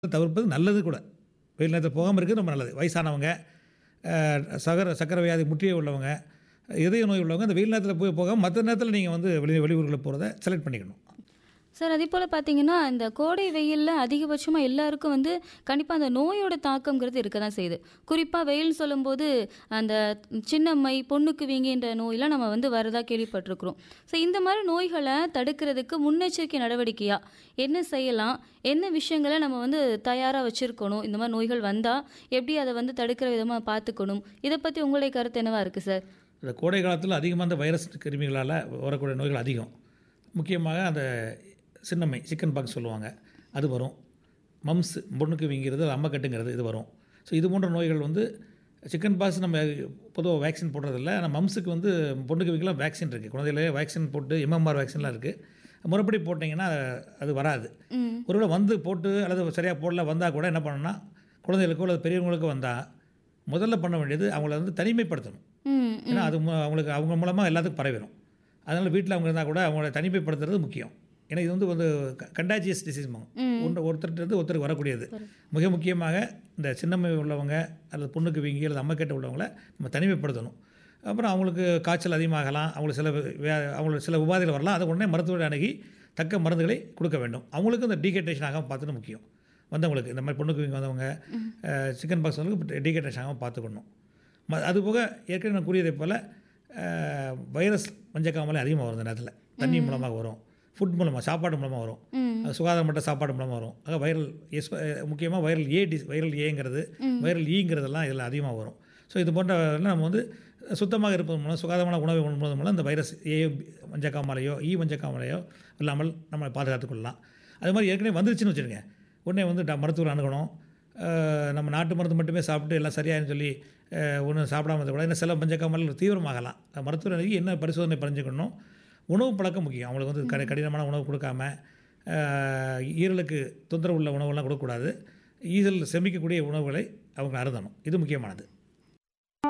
தவிர்ப்பது நல்லது கூட வெயில் நேரத்தில் போகாமல் இருக்கிறது ரொம்ப நல்லது வயசானவங்க அஹ், சகர சக்கரை வியாதி முற்றிய உள்ளவங்க இதய நோய் உள்ளவங்க அந்த வெயில் நேரத்தில் போய் போகாமல் மற்ற நேரத்தில் நீங்கள் வந்து வெளி வெளியூர்களில் போகிறத செலக்ட் பண்ணிக்கணும் சார் அதே போல் பார்த்தீங்கன்னா இந்த கோடை வெயிலில் அதிகபட்சமாக எல்லாருக்கும் வந்து கண்டிப்பாக அந்த நோயோட தாக்கம்ங்கிறது இருக்க தான் செய்யுது குறிப்பாக வெயில்னு சொல்லும்போது அந்த சின்னம்மை பொண்ணுக்கு வீங்கின்ற நோயெல்லாம் நம்ம வந்து வரதா கேள்விப்பட்டிருக்கிறோம் ஸோ இந்த மாதிரி நோய்களை தடுக்கிறதுக்கு முன்னெச்சரிக்கை நடவடிக்கையாக என்ன செய்யலாம் என்ன விஷயங்களை நம்ம வந்து தயாராக வச்சுருக்கணும் இந்த மாதிரி நோய்கள் வந்தால் எப்படி அதை வந்து தடுக்கிற விதமாக பார்த்துக்கணும் இதை பற்றி உங்களுடைய கருத்து என்னவா இருக்குது சார் இந்த கோடை காலத்தில் அதிகமாக அந்த வைரஸ் கிருமிகளால் வரக்கூடிய நோய்கள் அதிகம் முக்கியமாக அந்த சின்னம்மை சிக்கன் பாக்ஸ் சொல்லுவாங்க அது வரும் மம்ஸ் பொண்ணுக்கு வீங்கிறது அம்மக்கட்டுங்கிறது இது வரும் ஸோ இது போன்ற நோய்கள் வந்து சிக்கன் பாக்ஸ் நம்ம பொதுவாக வேக்சின் போடுறதில்ல ஆனால் மம்ஸுக்கு வந்து பொண்ணுக்கு வீங்கலாம் வேக்சின் இருக்குது குழந்தைகளே வேக்சின் போட்டு எம்எம்ஆர் வேக்சின்லாம் இருக்குது முறைப்படி போட்டிங்கன்னா அது வராது ம் ஒருவேளை வந்து போட்டு அல்லது சரியாக போடல வந்தால் கூட என்ன பண்ணணும்னா குழந்தைகளுக்கோ அல்லது பெரியவங்களுக்கோ வந்தால் முதல்ல பண்ண வேண்டியது அவங்கள வந்து தனிமைப்படுத்தணும் ம் ஏன்னா அது மு- அவங்களுக்கு அவங்க மூலமாக எல்லாத்துக்கும் பரவிடும் அதனால் வீட்டில் அவங்க இருந்தால் கூட அவங்கள தனிமைப்படுத்துறது முக்கியம் ஏன்னா இது வந்து ஒரு கண்டாஜியஸ் டிசீஸ் ஒன்று ஒருத்தர்கிட்ட இருந்து ஒருத்தருக்கு வரக்கூடியது மிக முக்கியமாக இந்த சின்னம்மை உள்ளவங்க அல்லது பொண்ணுக்கு வீங்கி அல்லது அம்மக்கேட்ட உள்ளவங்கள நம்ம தனிமைப்படுத்தணும் அப்புறம் அவங்களுக்கு காய்ச்சல் அதிகமாகலாம் அவங்களுக்கு சில வே அவங்களுக்கு சில உபாதைகள் வரலாம் அதை உடனே மருத்துவரை அணுகி தக்க மருந்துகளை கொடுக்க வேண்டும் அவங்களுக்கும் இந்த டீகேட்டேஷன் ஆகாமல் பார்த்துட்டு முக்கியம் வந்தவங்களுக்கு இந்த மாதிரி பொண்ணுக்கு வீங்கி வந்தவங்க சிக்கன் பாக்ஸ் வந்து டீகேட்டேஷன் ஆகாமல் பார்த்துக்கணும் ம அதுபோக ஏற்கனவே நான் கூறியதை போல் அஹ், வைரஸ் மஞ்சக்காமலே அதிகமாக வரும் இந்த நேரத்தில் தண்ணி மூலமாக வரும் ஃபுட் மூலமாக சாப்பாடு மூலமாக வரும் ம் அது சுகாதாரமற்ற சாப்பாடு மூலமாக வரும் ஆக வைரல் எஸ் முக்கியமாக வைரல் ஏ டிஸ் வைரல் ஏங்கிறது வைரல் ஈங்கிறதெல்லாம் இதில் அதிகமாக வரும் ஸோ இது போன்ற நம்ம வந்து சுத்தமாக இருப்பது மூலம் சுகாதாரமான உணவை உண்பது மூலம் இந்த வைரஸ் ஏ மஞ்சக்காமலையோ ஈ மஞ்சக்காமலையோ இல்லாமல் நம்ம பாதுகாத்துக் கொள்ளலாம் அது மாதிரி ஏற்கனவே வந்துருச்சுன்னு வச்சுருங்க உடனே வந்து ட- மருத்துவர் அணுகணும் அஹ் நம்ம நாட்டு மருந்து மட்டுமே சாப்பிட்டு எல்லாம் சரியாயின்னு சொல்லி ஒன்றும் சாப்பிடாம இருக்க கூட இன்னும் சில மஞ்சக்காமல் தீவிரமாகலாம் மருத்துவர் அணுகி என்ன பரிசோதனை பறிஞ்சுக்கணும் உணவு பழக்கம் முக்கியம் அவங்களுக்கு வந்து கடி கடினமான உணவு கொடுக்காம அஹ், ஈரலுக்கு தொந்தரவு உள்ள உணவுலாம் கொடுக்கக்கூடாது ஈசல் செமிக்கக்கூடிய உணவுகளை அவங்க அருந்தணும் இது முக்கியமானது